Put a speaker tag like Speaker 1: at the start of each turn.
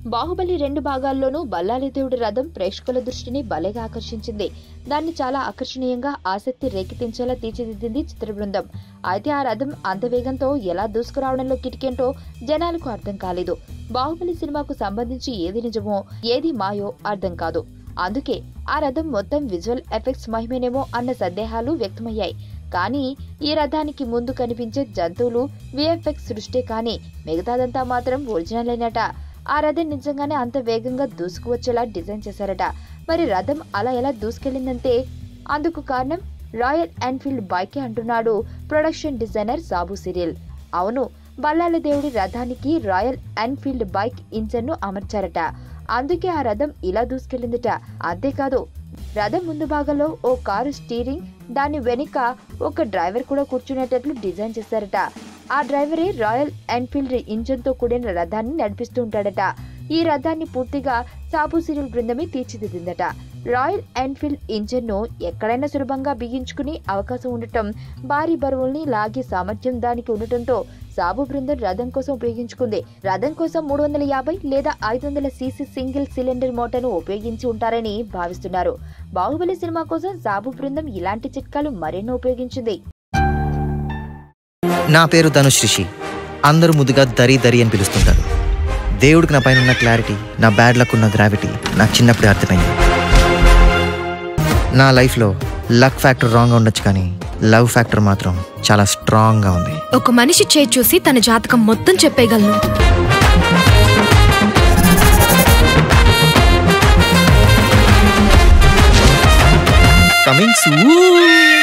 Speaker 1: బాహుబలి రెండు భాగాల్లోనూ బల్లాలిదేవుడి రథం ప్రేక్షకుల దృష్టిని భలేగా ఆకర్షించింది దాన్ని చాలా ఆకర్షణీయంగా ఆసక్తి రేకెత్తించేలా తీర్చిదిద్దింది చిత్ర బృందం అయితే ఆ రథం అంత వేగంతో ఎలా దూసుకురావడంలో కిటికేంటో జనాలకు అర్థం కాలేదు బాహుబలి సినిమాకు సంబంధించి ఏది నిజమో ఏది మాయో అర్థం కాదు అందుకే ఆ రథం మొత్తం విజువల్ ఎఫెక్ట్స్ మహిమేనేమో అన్న సందేహాలు వ్యక్తమయ్యాయి కానీ ఈ రథానికి ముందు కనిపించే జంతువులు విఎఫ్ఎక్స్ సృష్టి కానీ మిగతాదంతా మాత్రం ఒరిజినల్ అయినట ఆ రథం నిజంగానే అంత వేగంగా దూసుకువచ్చేలా డిజైన్ చేశారట మరి రథం అలా ఎలా దూసుకెళ్లిందంటే అందుకు కారణం రాయల్ ఎన్ఫీల్డ్ బైకే అంటున్నాడు ప్రొడక్షన్ డిజైనర్ సాబు సిరియల్ అవును బల్లాల దేవుడి రథానికి రాయల్ ఎన్ఫీల్డ్ బైక్ ఇంజన్ ను అమర్చారట అందుకే ఆ రథం ఇలా దూసుకెళ్లిందట అంతేకాదు రథం ముందు భాగంలో ఓ కారు స్టీరింగ్ దాని వెనుక ఒక డ్రైవర్ కూడా కూర్చునేటట్లు డిజైన్ చేశారట ఆ డ్రైవరే రాయల్ ఎన్ఫీల్డ్ ఇంజన్ తో కూడిన రథాన్ని నడిపిస్తూ ఉంటాడట ఈ రథాన్ని పూర్తిగా సాబు సీరియల్ బృందమే తీర్చిదిద్దిందట రాయల్ ఎన్ఫీల్డ్ ఇంజన్ ను ఎక్కడైనా సులభంగా బిగించుకునే అవకాశం ఉండటం భారీ బరువుల్ని లాగే సామర్థ్యం దానికి ఉండటంతో సాబు బృందం రథం కోసం ఉపయోగించుకుంది రథం కోసం మూడు వందల యాభై లేదా ఐదు వందల సీసీ సింగిల్ సిలిండర్ మోటార్ను ఉపయోగించి ఉంటారని భావిస్తున్నారు బాహుబలి సినిమా కోసం సాబు బృందం ఇలాంటి చిట్కాలు మరెన్నో ఉపయోగించింది
Speaker 2: నా పేరు ధనుష్ రిషి అందరూ ముద్దుగా దరి దరి అని పిలుస్తుంటారు దేవుడికి నా పైన ఉన్న క్లారిటీ నా బ్యాడ్ లక్ ఉన్న గ్రావిటీ నాకు చిన్నప్పుడే అర్థమైంది నా లైఫ్లో లక్ ఫ్యాక్టర్ రాంగ్గా ఉండొచ్చు కానీ లవ్ ఫ్యాక్టర్ మాత్రం చాలా స్ట్రాంగ్గా ఉంది
Speaker 3: ఒక మనిషి చేయి చూసి తన జాతకం మొత్తం చెప్పేయగలను
Speaker 2: కమింగ్ సూ